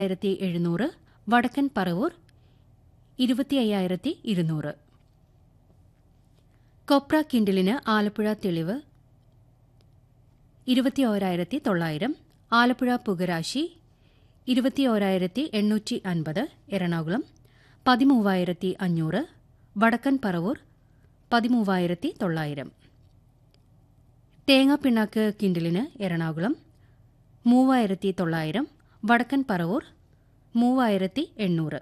ആയിരത്തി എഴുന്നൂറ് വടക്കൻ പറവൂർ ഇരുപത്തി അയ്യായിരത്തി ഇരുന്നൂറ് കൊപ്ര കിൻഡിലിന് ആലപ്പുഴ തെളിവ് ഇരുപത്തിയോരായിരത്തി തൊള്ളായിരം ആലപ്പുഴ പുകരാശി ഇരുപത്തിയോരായിരത്തി എണ്ണൂറ്റി അൻപത് എറണാകുളം പതിമൂവായിരത്തി അഞ്ഞൂറ് വടക്കൻ പറവൂർ പതിമൂവായിരത്തി തൊള്ളായിരം തേങ്ങാപ്പിണ്ണാക്ക് കിൻഡിലിന് എറണാകുളം മൂവായിരത്തി തൊള്ളായിരം വടക്കൻ പറവൂർ മൂവായിരത്തി എണ്ണൂറ്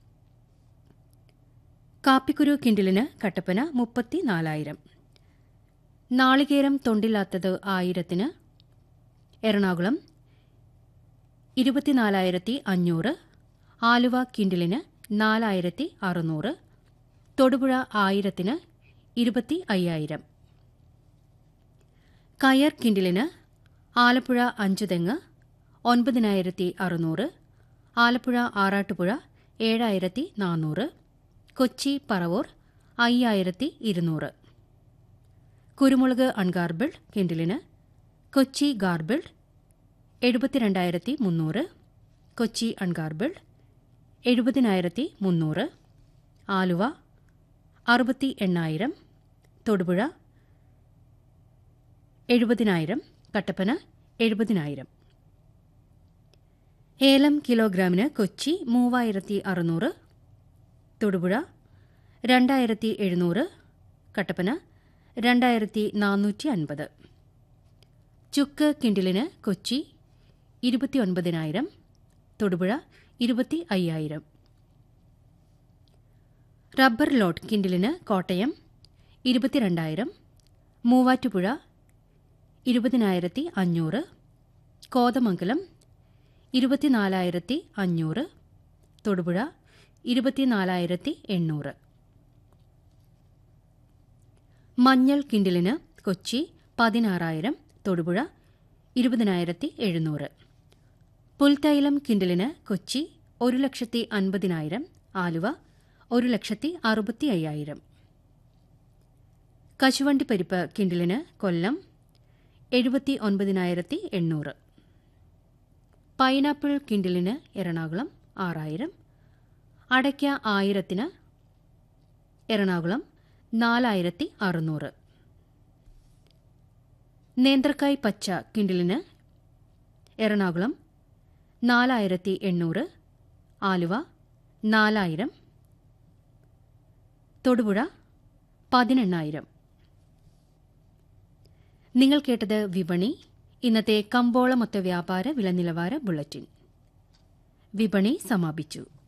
കാപ്പിക്കുരു കിൻഡിലിന് കട്ടപ്പന മുപ്പത്തിനാലായിരം നാളികേരം തൊണ്ടില്ലാത്തത് ആയിരത്തിന് എറണാകുളം ഇരുപത്തിനാലായിരത്തി അഞ്ഞൂറ് ആലുവ കിൻഡിലിന് നാലായിരത്തി അറുന്നൂറ് തൊടുപുഴ ആയിരത്തിന് ഇരുപത്തി അയ്യായിരം കയർ കിൻഡിലിന് ആലപ്പുഴ അഞ്ചുതെങ്ങ് ഒൻപതിനായിരത്തി അറുന്നൂറ് ആലപ്പുഴ ആറാട്ടുപുഴ ഏഴായിരത്തി നാനൂറ് കൊച്ചി പറവൂർ അയ്യായിരത്തി ഇരുന്നൂറ് കുരുമുളക് അൺഗാർബിൾഡ് കിൻഡിലിന് കൊച്ചി ഗാർബിൾഡ് എഴുപത്തിരണ്ടായിരത്തി മുന്നൂറ് കൊച്ചി അൺഗാർബിൾഡ് എഴുപതിനായിരത്തി മുന്നൂറ് ആലുവ അറുപത്തി എണ്ണായിരം തൊടുപുഴ എഴുപതിനായിരം കട്ടപ്പന എഴുപതിനായിരം ഏലം കിലോഗ്രാമിന് കൊച്ചി മൂവായിരത്തി അറുന്നൂറ് തൊടുപുഴ രണ്ടായിരത്തി എഴുന്നൂറ് കട്ടപ്പന രണ്ടായിരത്തി നാനൂറ്റി അൻപത് ചുക്ക് കിൻഡിലിന് കൊച്ചി ഇരുപത്തിയൊൻപതിനായിരം തൊടുപുഴ ഇരുപത്തി അയ്യായിരം റബ്ബർ ലോട്ട് കിൻഡിലിന് കോട്ടയം ഇരുപത്തിരണ്ടായിരം മൂവാറ്റുപുഴ ഇരുപതിനായിരത്തി അഞ്ഞൂറ് കോതമംഗലം ഇരുപത്തിനാലായിരത്തി അഞ്ഞൂറ് തൊടുപുഴ ഇരുപത്തിനാലായിരത്തി എണ്ണൂറ് മഞ്ഞൾ കിൻഡിലിന് കൊച്ചി പതിനാറായിരം തൊടുപുഴ ഇരുപതിനായിരത്തി എഴുന്നൂറ് പുൽത്തൈലം കിൻഡിലിന് കൊച്ചി ഒരു ലക്ഷത്തി അൻപതിനായിരം ആലുവ ഒരു ലക്ഷത്തി അറുപത്തി അയ്യായിരം കശുവണ്ടി പരിപ്പ് കിൻഡിലിന് കൊല്ലം എഴുപത്തി ഒൻപതിനായിരത്തി എണ്ണൂറ് പൈനാപ്പിൾ കിൻഡിലിന് എറണാകുളം ആറായിരം അടയ്ക്ക ആയിരത്തിന് എറണാകുളം നാലായിരത്തി അറുന്നൂറ് നേന്ത്രക്കായ് പച്ച കിൻഡിലിന് എറണാകുളം നാലായിരത്തി എണ്ണൂറ് ആലുവ നാലായിരം തൊടുപുഴ പതിനെണ്ണായിരം നിങ്ങൾ കേട്ടത് വിപണി ഇന്നത്തെ കമ്പോള മൊത്ത വ്യാപാര വില നിലവാര ബുള്ളറ്റിൻ വിപണി സമാപിച്ചു